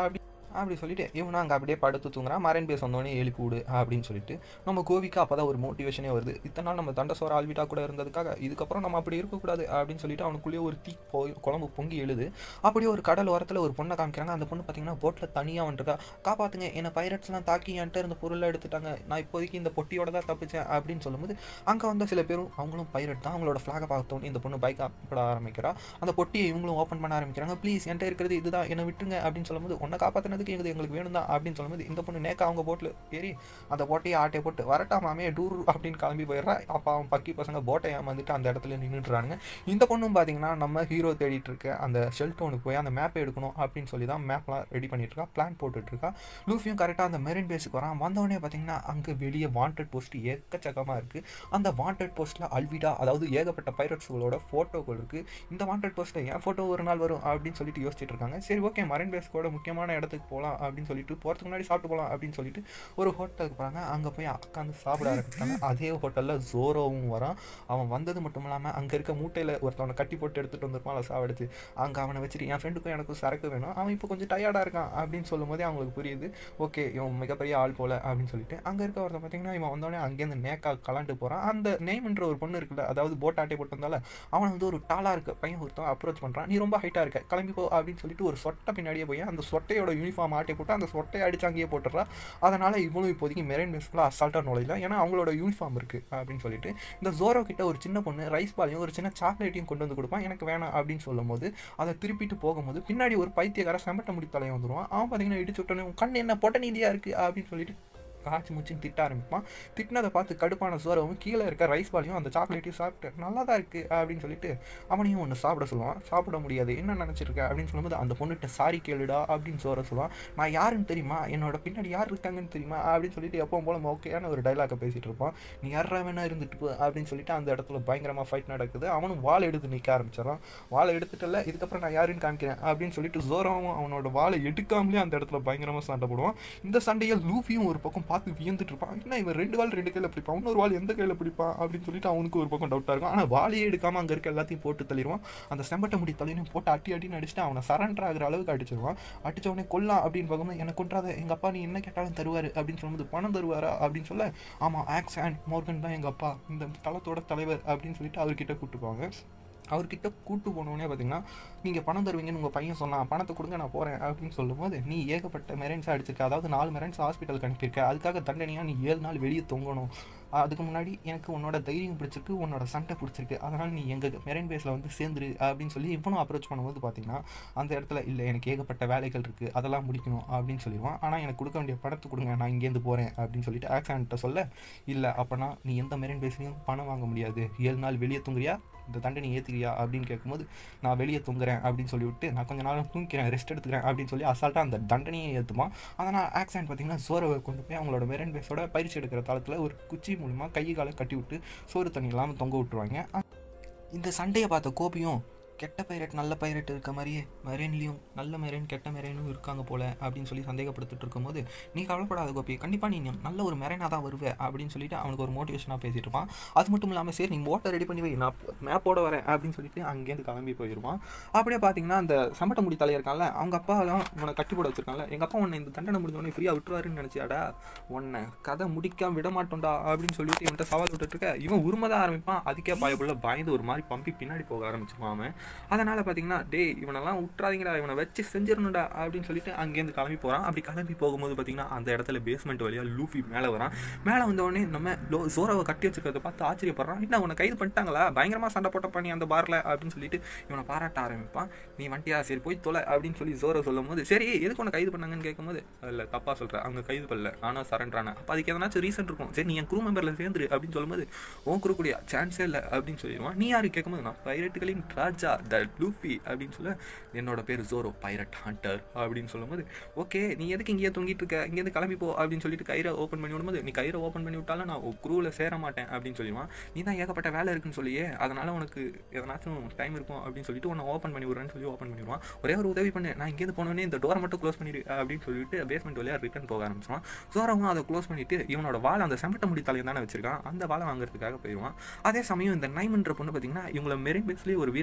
Speaker 1: அப்படி சொல்லிட்டு இவனும் அங்கே அப்படியே படுத்து தூங்குறான் மரைன் பேஸ் வந்தோடனே எழுப்பி விடு அப்படின்னு சொல்லிட்டு நம்ம கோவிக்கு அப்போ தான் ஒரு மோட்டிவேஷனே வருது இத்தனை நாள் நம்ம தண்டை சோற ஆல்விட்டா கூட இருந்ததுக்காக இதுக்கப்புறம் நம்ம அப்படி இருக்கக்கூடாது அப்படின்னு சொல்லிட்டு அவனுக்குள்ளேயே ஒரு தீ போய் குழம்பு பொங்கி எழுது அப்படியே ஒரு கடல் ஓரத்தில் ஒரு பொண்ணை காமிக்கிறாங்க அந்த பொண்ணு பார்த்தீங்கன்னா போட்டில் தனியாக வந்துருக்கா காப்பாற்றுங்க என்னை பைரட்ஸ்லாம் தாக்கி என்கிட்ட இருந்த பொருளை எடுத்துட்டாங்க நான் இப்போதைக்கு இந்த பொட்டியோட தான் தப்பிச்சேன் அப்படின்னு சொல்லும்போது அங்கே வந்த சில பேரும் அவங்களும் பைரட் தான் அவங்களோட ஃப்ளாகை பார்த்தோன்னே இந்த பொண்ணு பைக் பட ஆரம்பிக்கிறா அந்த பொட்டியை இவங்களும் ஓப்பன் பண்ண ஆரம்பிக்கிறாங்க ப்ளீஸ் என்கிட்ட இருக்கிறது இதுதான் என்னை விட்டுருங்க அப்படின்னு சொல்லும்போது உன்னை காப்பாற்றினதுக்கு எங்களுக்கு எங்களுக்கு வேணும் தான் அப்படின்னு சொல்லும்போது இந்த பொண்ணு நேக்கா அவங்க போட்டில் ஏறி அந்த போட்டையை ஆட்டையை போட்டு வரட்டா மாமே டூர் அப்படின்னு கிளம்பி போயிடுறா அப்போ அவன் பக்கி பசங்க போட்டை ஏமாந்துட்டு அந்த இடத்துல நின்றுட்டுறானுங்க இந்த பொண்ணும் பார்த்தீங்கன்னா நம்ம ஹீரோ தேடிட்டு இருக்க அந்த ஷெல்டோனுக்கு போய் அந்த மேப்பை எடுக்கணும் அப்படின்னு சொல்லி தான் மேப்லாம் ரெடி பண்ணிட்டு இருக்கா பிளான் போட்டுட்டு இருக்கா லூஃபியும் கரெக்டாக அந்த மெரின் பேஸுக்கு வரான் வந்தவொடனே பார்த்தீங்கன்னா அங்கே வெளியே வாண்டட் போஸ்ட் எக்கச்சக்கமாக இருக்குது அந்த வாண்டட் போஸ்ட்டில் அல்விடா அதாவது ஏகப்பட்ட பைரட்ஸுகளோட ஃபோட்டோக்கள் இருக்குது இந்த வாண்டட் போஸ்ட்டில் என் ஃபோட்டோ ஒரு நாள் வரும் அப்படின்னு சொல்லிட்டு யோசிச்சுட்டு இருக்காங்க சரி ஓகே மரைன் பேஸ்கோட முக்கியமான இடத்துக்கு போகலாம் அப்படின்னு சொல்லிட்டு போகிறதுக்கு முன்னாடி சாப்பிட்டு போகலாம் அப்படின்னு சொல்லிட்டு ஒரு ஹோட்டலுக்கு போகிறாங்க அங்கே போய் உட்காந்து சாப்பிட ஆரம்பிச்சாங்க அதே ஹோட்டலில் ஜோரோவும் வரான் அவன் வந்தது மட்டும் இல்லாமல் அங்கே இருக்க மூட்டையில் ஒருத்தவனை கட்டி போட்டு எடுத்துகிட்டு வந்திருப்பான் அதை சாவடிச்சு அங்கே அவனை வச்சுட்டு என் ஃப்ரெண்டுக்கும் எனக்கும் சரக்கு வேணும் அவன் இப்போ கொஞ்சம் டயர்டாக இருக்கான் அப்படின்னு சொல்லும் போதே அவங்களுக்கு புரியுது ஓகே இவன் மிகப்பெரிய ஆள் போல அப்படின்னு சொல்லிட்டு அங்கே இருக்க ஒருத்தன் பார்த்தீங்கன்னா இவன் வந்தோடனே அங்கேருந்து நேக்கா கலாண்டு போகிறான் அந்த நேம்ன்ற ஒரு பொண்ணு இருக்குல்ல அதாவது போட் ஆட்டை போட்டு வந்தால அவனை வந்து ஒரு டாலாக இருக்க பையன் ஒருத்தன் அப்ரோச் பண்ணுறான் நீ ரொம்ப ஹைட்டாக இருக்க கிளம்பி போ அப்படின்னு சொல்லிட்டு ஒரு சொட்டை பின்னாடியே போய் அந்த சொட்டையோட யூனிஃபார்ம் ஆட்டை போட்டு அந்த சொட்டையை அடிச்சு அங்கேயே போட்டுறா அதனால் இவனும் இப்போதைக்கு மெரைன் பேஸ்க்குள்ள அசால்ட்டாக நுழையில ஏன்னா அவங்களோட யூனிஃபார்ம் இருக்குது அப்படின்னு சொல்லிட்டு இந்த ஜோரோ கிட்ட ஒரு சின்ன பொண்ணு ரைஸ் பாலையும் ஒரு சின்ன சாக்லேட்டையும் கொண்டு வந்து கொடுப்பான் எனக்கு வேணாம் அப்படின்னு சொல்லும் போது அதை திருப்பிட்டு போகும்போது பின்னாடி ஒரு பைத்தியக்கார செம்பட்ட முடி தலையை வந்துடுவான் அவன் பார்த்தீங்கன்னா இடிச்சு விட்டோன்னே உன் கண் என்ன பொட்ட நீதியாக இருக்குது அப்படின்னு சொல்லிட்டு காய்ச்சி முச்சின்னு திட்ட ஆரம்பிப்பான் திட்டினதை பார்த்து கடுப்பான சோரவும் கீழே இருக்க ரைஸ் பாலையும் அந்த சாக்லேட்டையும் சாப்பிட்டு நல்லா தான் இருக்குது அப்படின்னு சொல்லிட்டு அவனையும் ஒன்று சாப்பிட சொல்லுவான் சாப்பிட முடியாது என்ன நினச்சிருக்க அப்படின்னு சொல்லும்போது அந்த பொண்ணுகிட்ட சாரி கேளுடா அப்படின்னு சோற சொல்லுவான் நான் யாருன்னு தெரியுமா என்னோட பின்னாடி யார் இருக்காங்கன்னு தெரியுமா அப்படின்னு சொல்லிட்டு எப்பவும் போல ஓகேயான ஒரு டைலாக்கை பேசிகிட்டு இருப்பான் நீ யாரா வேணா இருந்துட்டு போ அப்படின்னு சொல்லிட்டு அந்த இடத்துல பயங்கரமாக ஃபைட் நடக்குது அவனும் வாழை எடுத்து நிற்க ஆரம்பிச்சிடறான் வாழை எடுத்துட்டல இதுக்கப்புறம் நான் யாருன்னு காமிக்கிறேன் அப்படின்னு சொல்லிட்டு ஜோராவும் அவனோட வாழை எடுக்காமலே அந்த இடத்துல பயங்கரமாக சண்டை போடுவான் இந்த சண்டையை லூஃபியும் ஒரு பக்கம் பார்த்து வியந்துட்டு இருப்பான் என்ன இவன் ரெண்டு வால் ரெண்டு கையில் பிடிப்பான் இன்னொரு வால் எந்த கையில் பிடிப்பான் அப்படின்னு சொல்லிட்டு அவனுக்கு ஒரு பக்கம் டவுட்டாக இருக்கும் ஆனால் வாழையே எடுக்காமல் அங்கே இருக்க எல்லாத்தையும் போட்டு தள்ளிடுவான் அந்த செம்பட்ட முடி தலையினையும் போட்டு அட்டி அட்டின்னு அடிச்சுட்டு அவனை சரண்டர் ஆகிற அளவுக்கு அடிச்சிருவான் அடிச்ச உடனே கொல்லாம் அப்படின்னு பார்க்கும்போது எனக்கு கொன்றாத எங்கள் அப்பா நீ என்ன கேட்டாலும் தருவார் அப்படின்னு சொல்லும்போது பணம் தருவாரா அப்படின்னு சொல்ல ஆமாம் ஆக்ஸ் அண்ட் மோர்கன் தான் எங்கள் அப்பா இந்த தளத்தோட தலைவர் அப்படின்னு சொல்லிட்டு அவர்கிட்ட கூப்பிட்டு போவாங்க அவர்கிட்ட கூட்டு போனோடனே பார்த்தீங்கன்னா நீங்கள் பணம் தருவீங்கன்னு உங்கள் பையன் சொன்னான் பணத்தை கொடுங்க நான் போகிறேன் அப்படின்னு சொல்லும்போது நீ ஏகப்பட்ட மெரன்ஸ் அடிச்சிருக்க அதாவது நாலு மெரன்ஸ் ஹாஸ்பிட்டலுக்கு அனுப்பியிருக்க அதுக்காக தண்டனையாக நீ ஏழு நாள் வெளியே தொங்கணும் அதுக்கு முன்னாடி எனக்கு உன்னோட தைரியம் பிடிச்சிருக்கு உன்னோட சண்டை பிடிச்சிருக்கு அதனால் நீ எங்கள் மெரைன் பேஸில் வந்து சேர்ந்துரு அப்படின்னு சொல்லி இவனும் அப்ரோச் பண்ணும்போது பார்த்தீங்கன்னா அந்த இடத்துல இல்லை எனக்கு ஏகப்பட்ட வேலைகள் இருக்குது அதெல்லாம் முடிக்கணும் அப்படின்னு சொல்லிடுவான் ஆனால் எனக்கு கொடுக்க வேண்டிய பணத்தை கொடுங்க நான் இங்கேருந்து போகிறேன் அப்படின்னு சொல்லிட்டு ஆக்சிடென்ட்டை சொல்ல இல்லை அப்போனா நீ எந்த மெரைன் பேஸ்லையும் பணம் வாங்க முடியாது ஏழு நாள் வெளியே தூங்குறியா இந்த தண்டனை ஏற்றுக்கிறியா அப்படின்னு கேட்கும்போது நான் வெளியே தூங்குறேன் அப்படின்னு சொல்லிவிட்டு நான் கொஞ்ச நாள் தூங்கிக்கிறேன் ரெஸ்ட் எடுத்துக்கிறேன் அப்படின்னு சொல்லி அசால்ட்டாக அந்த தண்டனையை ஏற்றுப்பான் அதனால் ஆக்சிடென்ட் பார்த்தீங்கன்னா சோரவை கொண்டு போய் அவங்களோட மெரன் பேஸோட பயிற்சி எடுக்கிற தளத்தில் ஒரு குச்சி மூலிமா கை காலை கட்டி விட்டு சோறு தண்ணி இல்லாமல் தொங்க விட்டுருவாங்க இந்த சண்டையை பார்த்த கோபியும் கெட்ட பைரட் நல்ல பைரட் இருக்க மாதிரியே மெரேன்லேயும் நல்ல மெரேன் கெட்ட மெரேனும் இருக்காங்க போல அப்படின்னு சொல்லி சந்தேகப்படுத்திட்டு இருக்கும்போது நீ கவலைப்படாத கோபி கண்டிப்பாக நீ நல்ல ஒரு மெரேனாக தான் வருவே அப்படின்னு சொல்லிட்டு அவனுக்கு ஒரு மோட்டிவேஷனாக பேசிட்டு இருப்பான் அது மட்டும் இல்லாமல் சரி நீ மோட்டை ரெடி பண்ணி வை நான் மேப்போட வரேன் அப்படின்னு சொல்லிட்டு அங்கேருந்து கிளம்பி போயிடுவான் அப்படியே பார்த்தீங்கன்னா அந்த சமட்ட முடி தலை இருக்கான்ல அவங்க அப்பா தான் உன்னை கட்டி போட வச்சிருக்கான்ல எங்கள் அப்பா உன்னை இந்த தண்டனை முடிஞ்சோடனே ஃப்ரீயாக விட்டுருவாருன்னு நினச்சியாடா உன்னை கதை முடிக்காம விட மாட்டோம்டா அப்படின்னு சொல்லிட்டு இவன்ட்ட சவால் விட்டுட்டு இருக்க இவன் உரிமை தான் ஆரம்பிப்பான் அதுக்கே பயப்புள்ள பயந்து ஒரு மாதிரி பம்பி பின்னாடி போக ஆரம்பிச்சிருவான் அவன் அதனால் பார்த்தீங்கன்னா டே இவனெல்லாம் விட்றாதீங்கடா இவனை வச்சு செஞ்சிடணும்டா அப்படின்னு சொல்லிட்டு அங்கேருந்து கிளம்பி போகிறான் அப்படி கிளம்பி போகும்போது பார்த்தீங்கன்னா அந்த இடத்துல பேஸ்மெண்ட் வழியாக லூஃபி மேலே வரான் மேலே வந்தவொடனே நம்ம லோ ஜோராவை கட்டி வச்சிருக்கிறத பார்த்து ஆச்சரியப்படுறான் என்ன அவனை கைது பண்ணிட்டாங்களா பயங்கரமாக சண்டை போட்ட பண்ணி அந்த பாரில் அப்படின்னு சொல்லிட்டு இவனை பாராட்ட ஆரம்பிப்பான் நீ வண்டியா சரி போய் தொலை அப்படின்னு சொல்லி ஜோரை சொல்லும் போது சரி எதுக்கு உன்னை கைது பண்ணாங்கன்னு கேட்கும்போது இல்லை தப்பாக சொல்கிறேன் அவங்க கைது பண்ணல நானும் சரண்டானேன் அப்போ அதுக்கு எதனாச்சும் ரீசன் இருக்கும் சரி நீ என் குரூ மெம்பரில் சேர்ந்துரு அப்படின்னு சொல்லும்போது உன் குரூ கூடிய சான்ஸே இல்லை அப்படின்னு சொல்லிடுவான் நீ யாரு கேட்கும்போது நான் பைரட்டுகளின் ராஜா த லூஃபி அப்படின்னு சொல்ல என்னோட பேர் ஜோரோ பைரட் ஹண்டர் அப்படின்னு சொல்லும்போது ஓகே நீ எதுக்கு இங்கேயே தொங்கிட்டு இருக்க இங்கேருந்து கிளம்பி போ அப்படின்னு சொல்லிட்டு கயிறை ஓப்பன் பண்ணி விடும்போது நீ கயிறை ஓப்பன் பண்ணி விட்டாலும் நான் குரூவில் சேர மாட்டேன் அப்படின்னு சொல்லிடுவான் நீ தான் ஏகப்பட்ட வேலை இருக்குன்னு சொல்லியே அதனால் உனக்கு எதனாச்சும் டைம் இருக்கும் அப்படின்னு சொல்லிட்டு உன்னை ஓப்பன் பண்ணி விடுறேன்னு சொல்லி ஓப்பன் பண்ணிடுவான் ஒரே ஒரு உதவி பண்ணு நான் இங்கேருந்து போனோடனே இந்த டோரை மட்டும் க்ளோஸ் பண்ணிடு அப்படின்னு சொல்லிட்டு பேஸ்மெண்ட் வழியாக ரிட்டர்ன் போக ஆரம்பிச்சிடுவான் ஜோரவும் அதை க்ளோஸ் பண்ணிட்டு இவனோட வாழை அந்த செம்பட்ட முடி தலையை தானே வச்சிருக்கான் அந்த வாழை வாங்குறதுக்காக போயிடுவான் அதே சமயம் இந்த நைமன்ற பொண்ணு பார்த்தீங்கன்னா இவங்கள மெரின் பேஸ்லேயே ஒரு வீரனை அடிச்சு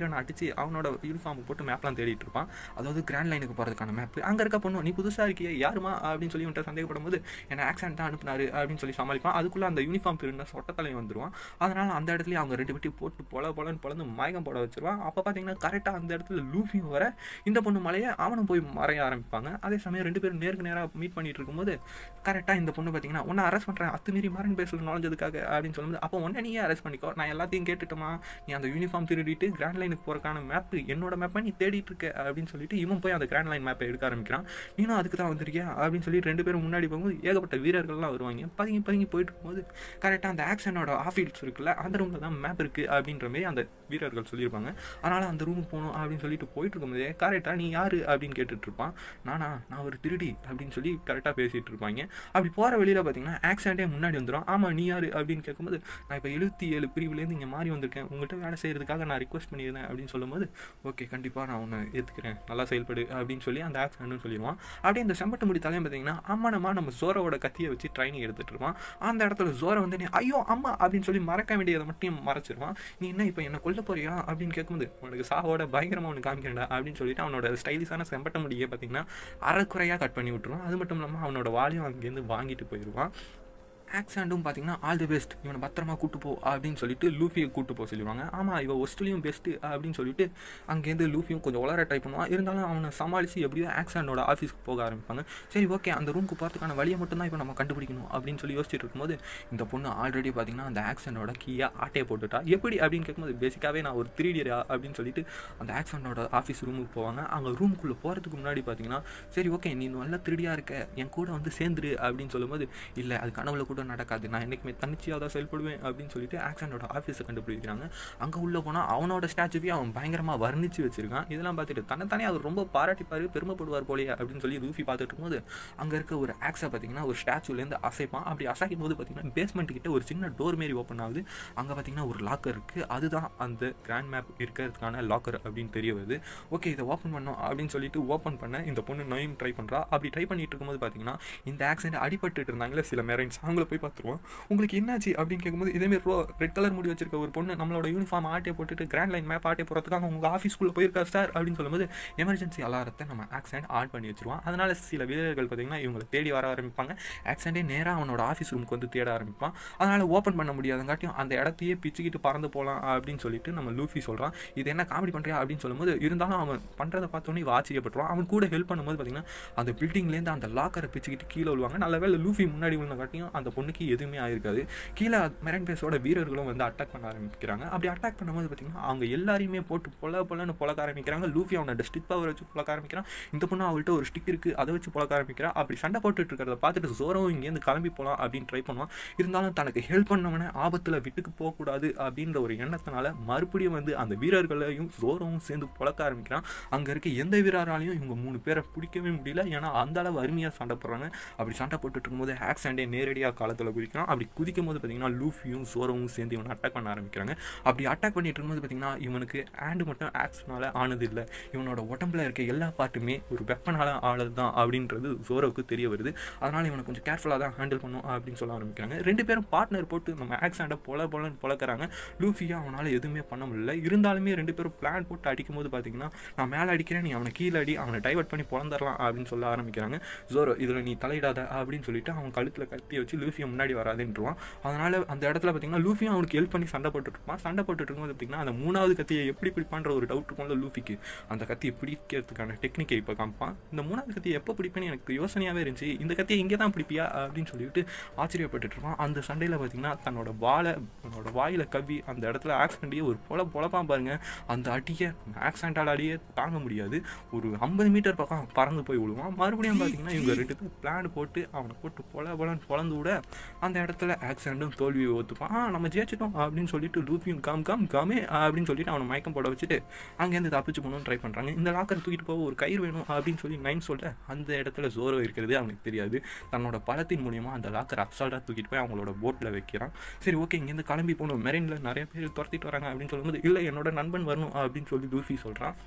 Speaker 1: வச்சு அவனோட யூனிஃபார்ம் போட்டு மேப்லாம் தேடிட்டு இருப்பான் அதாவது கிராண்ட் லைனுக்கு போகிறதுக்கான மேப் அங்கே இருக்க பொண்ணு நீ புதுசாக இருக்கியே யாருமா அப்படின்னு சொல்லி இவன்ட்ட சந்தேகப்படும் போது என்ன ஆக்சிடென்ட் தான் அனுப்புனாரு அப்படின்னு சொல்லி சமாளிப்பான் அதுக்குள்ளே அந்த யூனிஃபார்ம் திருந்த சொட்டத்தலையும் வந்துருவான் அதனால் அந்த இடத்துல அவங்க ரெண்டு பேட்டி போட்டு பொல பொலன்னு பொலந்து மயக்கம் போட வச்சிருவான் அப்போ பார்த்தீங்கன்னா கரெக்டாக அந்த இடத்துல லூஃபியும் வர இந்த பொண்ணு மலையை அவனும் போய் மறைய ஆரம்பிப்பாங்க அதே சமயம் ரெண்டு பேரும் நேருக்கு நேராக மீட் பண்ணிட்டு இருக்கும்போது கரெக்டாக இந்த பொண்ணு பார்த்தீங்கன்னா உன்னை அரெஸ்ட் பண்ணுறேன் அத்துமீறி மரண் பேசல நுழைஞ்சதுக்காக அப்படின்னு சொல்லும்போது அப்போ உடனே நீயே அரெஸ்ட் பண்ணிக்கோ நான் எல்லாத்தையும் கேட்டுட்டோமா நீ அந்த யூனிஃபார்ம் திருடிட்டு கிராண்ட் லைனுக்கு போகிறக்கான மேப் என்னோட மேப்பை நீ தேடிட்டு இருக்க அப்படின்னு சொல்லிட்டு இவன் போய் அந்த கிராண்ட் லைன் மேப்பை எடுக்க ஆரம்பிக்கிறான் நீனும் அதுக்கு தான் வந்திருக்கியா அப்படின்னு சொல்லிட்டு ரெண்டு பேரும் முன்னாடி போகும்போது ஏகப்பட்ட வீரர்கள்லாம் வருவாங்க பதுங்கி பதுங்கி போயிட்டு இருக்கும்போது கரெக்டாக அந்த ஆக்ஷனோட ஆஃபீஸ் இருக்குல்ல அந்த ரூமில் தான் மேப் இருக்குது அப்படின்ற மாதிரி அந்த வீரர்கள் சொல்லியிருப்பாங்க அதனால் அந்த ரூமுக்கு போகணும் அப்படின்னு சொல்லிட்டு போயிட்டு இருக்கும்போதே கரெக்டாக நீ யார் அப்படின்னு கேட்டுட்டு இருப்பான் நானா நான் ஒரு திருடி அப்படின்னு சொல்லி கரெக்டாக பேசிகிட்டு இருப்பாங்க அப்படி போகிற வெளியில் பார்த்தீங்கன்னா ஆக்சிடென்ட்டே முன்னாடி வந்துடும் ஆமாம் நீ யார் அப்படின்னு கேட்கும்போது நான் இப்போ எழுபத்தி ஏழு பிரிவுலேருந்து இங்கே மாறி வந்திருக்கேன் உங்கள்கிட்ட வேலை செய்கிறதுக்காக நான் ரிக்வஸ்ட் பண்ணியிருந்தேன் அப்படின்னு சொல்லும்போது ஓகே கண்டிப்பாக நான் உன்னை ஏற்றுக்கிறேன் நல்லா செயல்படு அப்படின்னு சொல்லி அந்த ஆக்சிடென்ட்னு சொல்லிடுவான் அப்படியே இந்த செம்பட்டு முடி தலையும் பார்த்தீங்கன்னா அம்மானமா நம்ம ஜோரோட கத்தியை வச்சு ட்ரைனிங் எடுத்துகிட்டு இருப்பான் அந்த இடத்துல ஜோரை வந்து நீ ஐயோ அம்மா அப்படின்னு சொல்லி மறக்க வேண்டியதை மட்டும் மறைச்சிருவான் நீ என்ன இப்போ என்ன கொல்ல போறியா அப்படின்னு கேட்கும்போது உனக்கு சாவோட பயங்கரமாக ஒன்று காமிக்கிறேன்டா அப்படின்னு சொல்லிட்டு அவனோட ஸ்டைலிஷான செம்பட்ட முடியை பார்த்தீங்கன்னா அரைக்குறையாக கட் பண்ணி விட்டுருவான் அது மட்டும் இல்லாமல் அவனோட வாலியும் அங்கேருந்து வாங்கிட்டு போயிடுவான் ஆக்சாண்டும் பார்த்தீங்கன்னா ஆல் தி பெஸ்ட் இவனை பத்திரமா கூட்டு போ அப்படின்னு சொல்லிட்டு லூஃபியை கூட்டு போக சொல்லிடுவாங்க ஆமாம் இவன் ஒஸ்ட்லேயும் பெஸ்ட்டு அப்படின்னு சொல்லிட்டு அங்கேருந்து லூஃபியும் கொஞ்சம் உளர ட்ரை பண்ணுவான் இருந்தாலும் அவனை சமாளித்து எப்படியோ ஆக்சாண்டோட ஆஃபீஸ்க்கு போக ஆரம்பிப்பாங்க சரி ஓகே அந்த ரூமுக்கு போகிறதுக்கான வழியை மட்டும் தான் இப்போ நம்ம கண்டுபிடிக்கணும் அப்படின்னு சொல்லி யோசிச்சுட்டு இருக்கும்போது இந்த பொண்ணு ஆல்ரெடி பார்த்தீங்கன்னா அந்த ஆக்சண்டோட கீயை ஆட்டையை போட்டுட்டா எப்படி அப்படின்னு கேட்கும்போது பேசிக்காகவே நான் ஒரு த்ரீடியரா அப்படின்னு சொல்லிட்டு அந்த ஆக்சண்டோட ஆஃபீஸ் ரூமுக்கு போவாங்க அங்கே ரூமுக்குள்ளே போகிறதுக்கு முன்னாடி பார்த்தீங்கன்னா சரி ஓகே நீ நல்ல திருடியாக இருக்க என் கூட வந்து சேர்ந்துரு அப்படின்னு சொல்லும்போது இல்லை அது கனவுல கூட நடக்காது நான் என்றைக்குமே தனிச்சையாக தான் செயல்படுவேன் அப்படின்னு சொல்லிட்டு ஆக்சண்டோட ஆஃபீஸை கண்டுபிடிக்கிறாங்க அங்கே உள்ளே போனால் அவனோட ஸ்டாச்சுவையும் அவன் பயங்கரமாக வர்ணிச்சு வச்சிருக்கான் இதெல்லாம் பார்த்துட்டு தன்னைத்தானே அவர் ரொம்ப பாராட்டிப்பார் பெருமைப்படுவார் போலயே அப்படின்னு சொல்லி ரூஃபி பார்த்துட்டு இருக்கும்போது அங்கே இருக்க ஒரு ஆக்ஸை பார்த்தீங்கன்னா ஒரு ஸ்டாச்சுலேருந்து அசைப்பான் அப்படி அசைக்கும் போது பார்த்தீங்கன்னா பேஸ்மெண்ட் கிட்ட ஒரு சின்ன டோர் மாரி ஓப்பன் ஆகுது அங்கே பார்த்தீங்கன்னா ஒரு லாக்கர் இருக்குது அதுதான் அந்த கிராண்ட் மேப் இருக்கிறதுக்கான லாக்கர் அப்படின்னு தெரிய வருது ஓகே இதை ஓப்பன் பண்ணோம் அப்படின்னு சொல்லிட்டு ஓப்பன் பண்ண இந்த பொண்ணு நோயும் ட்ரை பண்ணுறா அப்படி ட்ரை பண்ணிட்டு இருக்கும்போது பார்த்தீங்கன்னா இந்த ஆக்சிடென்ட் அடிபட்டு இருந்தாங்களே சில மெரைன்ஸ் அவங்கள போய் பார்த்துருவோம் உங்களுக்கு என்னாச்சு அப்படின்னு கேட்கும்போது இதேமாரி ரோ ரெட் கலர் முடி வச்சிருக்க ஒரு பொண்ணு நம்மளோட யூனிஃபார்ம் ஆட்டே போட்டுட்டு கிராண்ட் லைன் மேப் ஆட்டே போகிறதுக்காக உங்கள் ஆஃபீஸ்க்குள்ளே போயிருக்கா சார் அப்படின்னு சொல்லும்போது எமர்ஜென்சி அலாரத்தை நம்ம ஆக்சிடென்ட் ஆட் பண்ணி வச்சிருவோம் அதனால சில வீரர்கள் பார்த்தீங்கன்னா இவங்களை தேடி வர ஆரம்பிப்பாங்க ஆக்சிடென்ட்டே நேராக அவனோட ஆஃபீஸ் ரூமுக்கு வந்து தேட ஆரம்பிப்பான் அதனால் ஓப்பன் பண்ண முடியாதங்காட்டியும் அந்த இடத்தையே பிச்சுக்கிட்டு பறந்து போகலாம் அப்படின்னு சொல்லிட்டு நம்ம லூஃபி சொல்கிறான் இது என்ன காமெடி பண்ணுறியா அப்படின்னு சொல்லும்போது இருந்தாலும் அவன் பண்ணுறதை பார்த்தோன்னே இவ ஆச்சரியப்பட்டுருவான் அவன் கூட ஹெல்ப் பண்ணும்போது பார்த்தீங்கன்னா அந்த பில்டிங்லேருந்து அந்த லாக்கரை பிச்சுக்கிட்டு கீழே விழுவாங்க நல்ல வேலை லூஃபி முன்னாடி விழுந்தங்காட்டியும் அந்த பொண்ணுக்கு எதுவுமே ஆயிருக்காது கீழே மெரன் பேஸோட வீரர்களும் வந்து அட்டாக் பண்ண ஆரம்பிக்கிறாங்க அப்படி அட்டாக் பண்ணும்போது பார்த்தீங்கன்னா அவங்க எல்லாரையுமே போட்டு பொல பொலன்னு பொழக்க ஆரம்பிக்கிறாங்க லூஃபி அவனோட ஸ்டிக் பவர் வச்சு பொழக்க ஆரம்பிக்கிறான் இந்த பொண்ணு அவள்கிட்ட ஒரு ஸ்டிக் இருக்குது அதை வச்சு பொழக்க ஆரம்பிக்கிறான் அப்படி சண்டை போட்டுட்டு இருக்கிறத பார்த்துட்டு ஜோரவும் இங்கேருந்து கிளம்பி போகலாம் அப்படின்னு ட்ரை பண்ணுவான் இருந்தாலும் தனக்கு ஹெல்ப் பண்ணவனே ஆபத்தில் விட்டுக்கு போகக்கூடாது அப்படின்ற ஒரு எண்ணத்தினால மறுபடியும் வந்து அந்த வீரர்களையும் ஜோரவும் சேர்ந்து பொழக்க ஆரம்பிக்கிறான் அங்கே இருக்க எந்த வீரராலையும் இவங்க மூணு பேரை பிடிக்கவே முடியல ஏன்னா அந்த அளவு அருமையாக சண்டை போடுறாங்க அப்படி சண்டை போட்டுட்டு இருக்கும்போது ஆக்சாண்டே நேரடியாக காலத்தில் குதிக்கிறான் அப்படி குதிக்கும் போது பார்த்தீங்கன்னா லூஃபியும் சோரவும் சேர்ந்து இவனை அட்டாக் பண்ண ஆரம்பிக்கிறாங்க அப்படி அட்டாக் பண்ணிட்டு இருக்கும்போது பார்த்தீங்கன்னா இவனுக்கு ஹேண்டு மட்டும் ஆக்ஸ்னால ஆனது இல்லை இவனோட உடம்புல இருக்க எல்லா பாட்டுமே ஒரு வெப்பனால ஆனது தான் அப்படின்றது ஜோரோவுக்கு தெரிய வருது அதனால் இவனை கொஞ்சம் கேர்ஃபுல்லாக தான் ஹேண்டில் பண்ணும் அப்படின்னு சொல்ல ஆரம்பிக்கிறாங்க ரெண்டு பேரும் பார்ட்னர் போட்டு நம்ம ஆக்சாண்டை பொல பொலன்னு பொழக்கிறாங்க லூஃபியாக அவனால் எதுவுமே பண்ண முடியல இருந்தாலுமே ரெண்டு பேரும் பிளான் போட்டு அடிக்கும்போது பார்த்தீங்கன்னா நான் மேலே அடிக்கிறேன் நீ அவனை கீழே அடி அவனை டைவர்ட் பண்ணி பொழந்துடலாம் அப்படின்னு சொல்ல ஆரம்பிக்கிறாங்க ஜோரோ இதில் நீ தலையிடாத அப்படின்னு சொல்லிட்டு அவன் கழுத்தில் கத்தி வச்சு லூஃபியை முன்னாடி வராதுன்றான் அதனால் அந்த இடத்துல பார்த்தீங்கன்னா லூஃபியும் அவனுக்கு ஹெல்ப் பண்ணி சண்டை போட்டுட்டு இருப்பான் சண்டை போட்டுட்டு இருக்கும்போது பார்த்தீங்கன்னா அந்த மூணாவது கத்தியை எப்படி பிடிப்பான்ற ஒரு டவுட் இருக்கும்ல லூஃபிக்கு அந்த கத்தியை பிடிக்கிறதுக்கான டெக்னிக்கை இப்போ காமிப்பான் இந்த மூணாவது கத்தியை எப்போ பிடிப்பேன்னு எனக்கு யோசனையாகவே இருந்துச்சு இந்த கத்தியை இங்கே தான் பிடிப்பியா அப்படின்னு சொல்லிட்டு ஆச்சரியப்பட்டுட்டு இருப்பான் அந்த சண்டையில் பார்த்தீங்கன்னா தன்னோட வாழை தன்னோட வாயில் கவ்வி அந்த இடத்துல ஆக்சிடென்ட்டையே ஒரு பொல பொழப்பான் பாருங்க அந்த அடியை ஆக்சிடென்டால் அடியே தாங்க முடியாது ஒரு ஐம்பது மீட்டர் பக்கம் பறந்து போய் விழுவான் மறுபடியும் பார்த்தீங்கன்னா இவங்க ரெண்டு பேரும் பிளான் போட்டு அவனை போட்டு பொல பொலன்னு பொழந்து விட அந்த இடத்துல ஆக்சிடென்ட்டும் தோல்வியை ஒத்துப்பான் ஆ நம்ம ஜெயிச்சிட்டோம் அப்படின்னு சொல்லிட்டு லூஃபியும் காம் காம் காமே அப்படின்னு சொல்லிட்டு அவனை மயக்கம் போட வச்சுட்டு அங்கேருந்து தப்பிச்சு போகணும்னு ட்ரை பண்ணுறாங்க இந்த லாக்கர் தூக்கிட்டு போக ஒரு கயிறு வேணும் அப்படின்னு சொல்லி நைன் சொல்ல அந்த இடத்துல ஜோரோ இருக்கிறது அவனுக்கு தெரியாது தன்னோட பலத்தின் மூலியமாக அந்த லாக்கர் அசால்ட்டாக தூக்கிட்டு போய் அவங்களோட போட்டில் வைக்கிறான் சரி ஓகே இங்கேருந்து கிளம்பி போகணும் மெரைனில் நிறைய பேர் துரத்திட்டு வராங்க அப்படின்னு சொல்லும்போது இல்லை என்னோட நண்பன் வரணும் அப்படின்னு சொல்லி லூஃபி சொல்கிறான்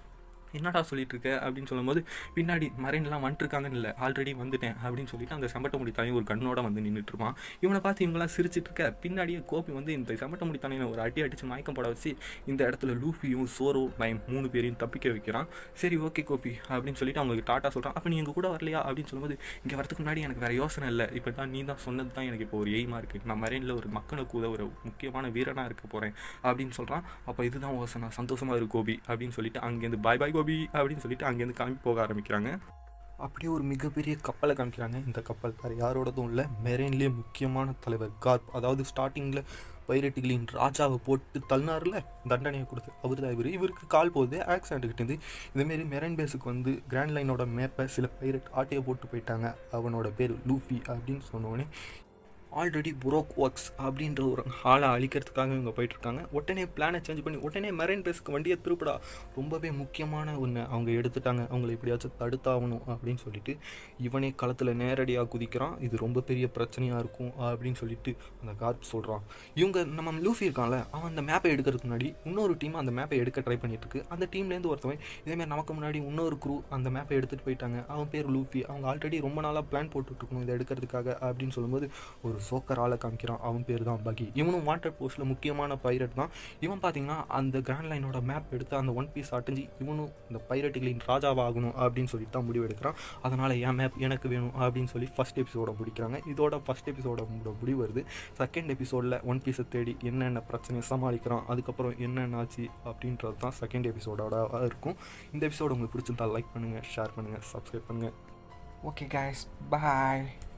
Speaker 1: என்னடா சொல்லிட்டு இருக்க அப்படின்னு சொல்லும்போது பின்னாடி மரைன்லாம் வந்துட்டுருக்காங்கன்னு இல்லை ஆல்ரெடி வந்துட்டேன் அப்படின்னு சொல்லிட்டு அந்த செம்பட்ட முடி தலையை ஒரு கண்ணோட வந்து நின்றுட்டு இருப்பான் இவனை பார்த்து இவங்களாம் சிரிச்சிட்டு இருக்க பின்னாடியே கோபி வந்து இந்த செம்பட்ட முடி தலையை ஒரு அடி அடிச்சு மயக்கம் போட வச்சு இந்த இடத்துல லூஃபியும் சோரோ பயம் மூணு பேரையும் தப்பிக்க வைக்கிறான் சரி ஓகே கோபி அப்படின்னு சொல்லிட்டு அவங்களுக்கு டாட்டா சொல்கிறான் அப்போ நீ எங்கள் கூட வரலையா அப்படின்னு சொல்லும்போது இங்கே வரதுக்கு முன்னாடி எனக்கு வேறு யோசனை இல்லை இப்போ தான் நீ தான் சொன்னது தான் எனக்கு இப்போ ஒரு எய்மாக இருக்குது நான் மரைனில் ஒரு மக்களுக்கு உதவுற முக்கியமான வீரனாக இருக்க போகிறேன் அப்படின்னு சொல்கிறான் அப்போ இதுதான் யோசனை சந்தோஷமாக இருக்கு கோபி அப்படின்னு சொல்லிட்டு அங்கேருந்து பாய் பாய் கோபி அப்படின்னு சொல்லிட்டு அங்கேருந்து கிளம்பி போக ஆரம்பிக்கிறாங்க அப்படியே ஒரு மிகப்பெரிய கப்பலை காமிக்கிறாங்க இந்த கப்பல் வேறு யாரோடதும் இல்லை மெரெயின்லேயே முக்கியமான தலைவர் கார்ப் அதாவது ஸ்டார்டிங்கில் பைரட்டிகளின் ராஜாவை போட்டு தள்ளினார்ல தண்டனையை கொடுத்து அவர் தான் இவர் இவருக்கு கால் போகுது ஆக்சிடென்ட்டுக்கிட்டேருந்து இதேமாரி மெரைன் பேஸுக்கு வந்து கிராண்ட் லைனோட மேப்பை சில பைரட் ஆட்டையை போட்டு போயிட்டாங்க அவனோட பேர் லூஃபி அப்படின்னு சொன்னோடனே ஆல்ரெடி புரோக் ஒர்க்ஸ் அப்படின்ற ஒரு ஆளை அழிக்கிறதுக்காக இவங்க போயிட்டுருக்காங்க உடனே பிளானை சேஞ்ச் பண்ணி உடனே மெரைன் பேஸ்க்கு வண்டியை திருப்படா ரொம்பவே முக்கியமான ஒன்று அவங்க எடுத்துட்டாங்க அவங்கள எப்படியாச்சும் தடுத்தாகணும் அப்படின்னு சொல்லிட்டு இவனே களத்தில் நேரடியாக குதிக்கிறான் இது ரொம்ப பெரிய பிரச்சனையாக இருக்கும் அப்படின்னு சொல்லிட்டு அந்த கார்ப் சொல்கிறான் இவங்க நம்ம லூஃபி இருக்கான்ல அவன் அந்த மேப்பை எடுக்கிறதுக்கு முன்னாடி இன்னொரு டீம் அந்த மேப்பை எடுக்க ட்ரை பண்ணிட்டு இருக்கு அந்த டீம்லேருந்து ஒருத்தவன் இதேமாதிரி நமக்கு முன்னாடி இன்னொரு குரூ அந்த மேப்பை எடுத்துகிட்டு போயிட்டாங்க அவன் பேர் லூஃபி அவங்க ஆல்ரெடி ரொம்ப நாளாக பிளான் போட்டுட்ருக்கணும் இதை எடுக்கிறதுக்காக அப்படின்னு சொல்லும்போது ஒரு சோக்கர் ஆளை காமிக்கிறான் அவன் பேர் தான் பகி இவனும் வாண்டட் போஸ்ட்டில் முக்கியமான பைரட் தான் இவன் பார்த்தீங்கன்னா அந்த கிராண்ட் லைனோட மேப் எடுத்து அந்த ஒன் பீஸ் அடைஞ்சு இவனும் இந்த பைரட்டுகளின் ராஜாவாகணும் அப்படின்னு சொல்லிட்டு தான் முடிவு எடுக்கிறான் அதனால் என் மேப் எனக்கு வேணும் அப்படின்னு சொல்லி ஃபஸ்ட் எபிசோட முடிக்கிறாங்க இதோட ஃபஸ்ட் எபிசோட முடிவு வருது செகண்ட் எபிசோடில் ஒன் பீஸை தேடி என்னென்ன பிரச்சனையை சமாளிக்கிறான் அதுக்கப்புறம் என்னென்ன ஆச்சு அப்படின்றது தான் செகண்ட் எபிசோடோட இருக்கும் இந்த எபிசோடு உங்களுக்கு பிடிச்சிருந்தா லைக் பண்ணுங்கள் ஷேர் பண்ணுங்கள் சப்ஸ்கிரைப் பண்ணுங்கள்
Speaker 2: Okay, guys, bye.